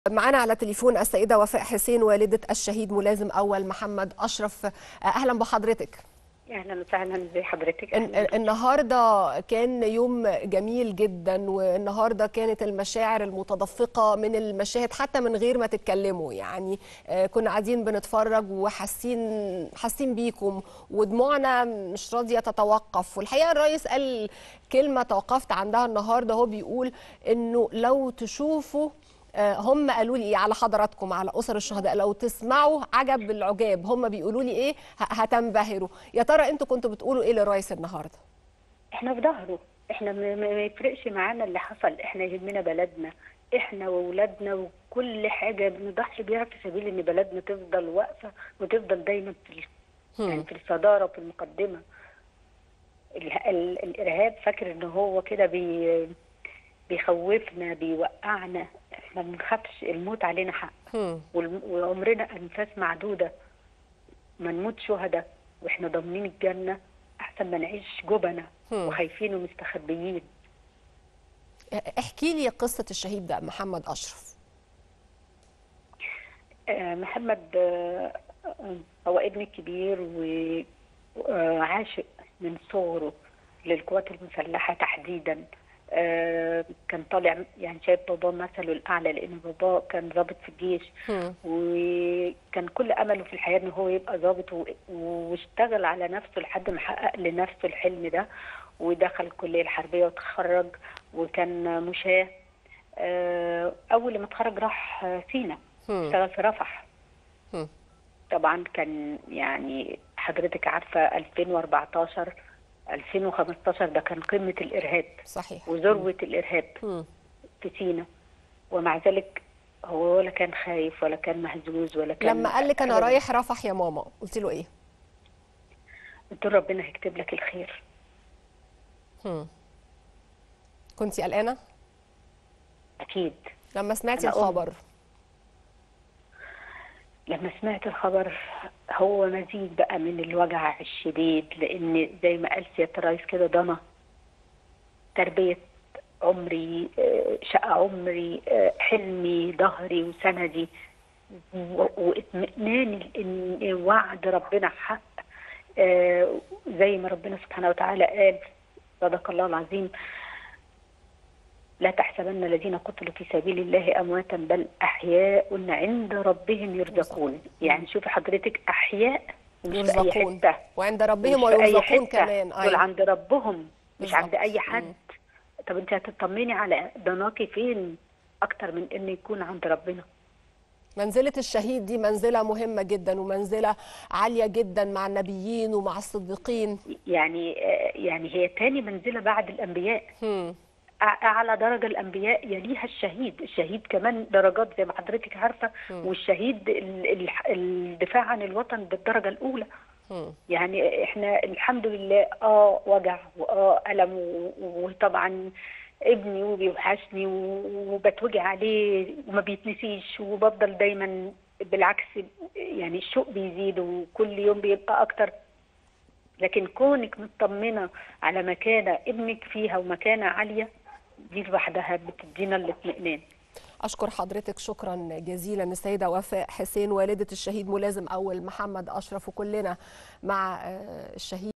معانا على تليفون السيدة وفاء حسين والدة الشهيد ملازم أول محمد أشرف أهلا بحضرتك اهلا وسهلا ازي حضرتك الن- أهلاً. النهارده كان يوم جميل جدا والنهارده كانت المشاعر المتدفقه من المشاهد حتى من غير ما تتكلموا يعني آه، كنا قاعدين بنتفرج وحاسين حاسين بيكم ودموعنا مش راضيه تتوقف والحقيقه الرئيس قال كلمه توقفت عندها النهارده هو بيقول انه لو تشوفوا آه، هم قالوا لي ايه على حضراتكم على اسر الشهداء لو تسمعوا عجب العجاب هم بيقولوا لي ايه ه- هتنبهروا يا ترى انتوا كنتوا بتقولوا ايه للرئيس النهارده احنا في ظهره احنا ما ما- ما يفرقش معانا اللي حصل احنا يهمنا بلدنا احنا واولادنا وكل حاجه بنضحي بيها في سبيل ان بلدنا تفضل واقفه وتفضل دايما في ال- يعني في الصداره وفي المقدمه ال- ال- الارهاب فاكر ان هو كده بي بيخوفنا بيوقعنا احنا ما بنخافش الموت علينا حق هم. والم- وعمرنا انفاس معدوده ما نموت شهداء واحنا ضامنين الجنه احسن ما نعيش جبنه هم. وخايفين ومستخبيين احكي لي قصه الشهيد ده محمد اشرف آه، محمد آه، آه، هو ابني الكبير وعاشق من صغره للقوات المسلحه تحديدا آه، كان طالع يعني شايف باباه مثله الاعلى لان باباه كان ضابط في الجيش هم. وكان كل امله في الحياه ان هو يبقى ضابط و- واشتغل على نفسه لحد ما حقق لنفسه الحلم ده ودخل الكليه الحربيه وتخرج وكان مشاه آه، اول ما اتخرج راح سينا هم. اشتغل في رفح هم. طبعا كان يعني حضرتك عارفه 2014 2015 ده كان قمه الارهاب صحيح وذروه الارهاب هم. في سينا ومع ذلك هو ولا كان خايف ولا كان مهزوز ولا كان لما قال لك انا أبداً. رايح رفح يا ماما قلت له ايه قلت له ربنا هيكتب لك الخير هم. كنتي قلقانه اكيد لما سمعتي أنا أم. الخبر لما سمعت الخبر هو مزيد بقى من الوجع الشديد لان زي ما قال سياده الرئيس كده ضنا تربيه عمري آه، شقه عمري آه، حلمي ظهري وسندي و- واطمئناني ان وعد ربنا حق آه، زي ما ربنا سبحانه وتعالى قال صدق الله العظيم لا تحسبن الذين قتلوا في سبيل الله امواتا بل احياء عند ربهم يرزقون يعني شوفي حضرتك احياء مش في اي يرزقون حته وعند ربهم مش في أي ويرزقون حتة. كمان دول أيوة. عند ربهم مش عند بالظبط. اي حد طب انت هتطمني على ضناكي فين اكتر من ان يكون عند ربنا منزلة الشهيد دي منزلة مهمة جدا ومنزلة عالية جدا مع النبيين ومع الصديقين يعني آه، يعني هي تاني منزله بعد الانبياء هم. أع- اعلى درجه الانبياء يليها الشهيد الشهيد كمان درجات زي ما حضرتك عارفه والشهيد ال- ال- الدفاع عن الوطن بالدرجه الاولى هم. يعني احنا الحمد لله اه وجع واه الم و- وطبعا ابني وبيوحشني و- وبتوجع عليه وما بيتنسيش وبفضل دايما بالعكس يعني الشوق بيزيد وكل يوم بيبقى اكتر لكن كونك مطمنه على مكانه ابنك فيها ومكانه عاليه دي لوحدها بتدينا الاطمئنان أشكر حضرتك شكرا جزيلا السيدة وفاء حسين والدة الشهيد ملازم أول محمد أشرف وكلنا مع آه، الشهيد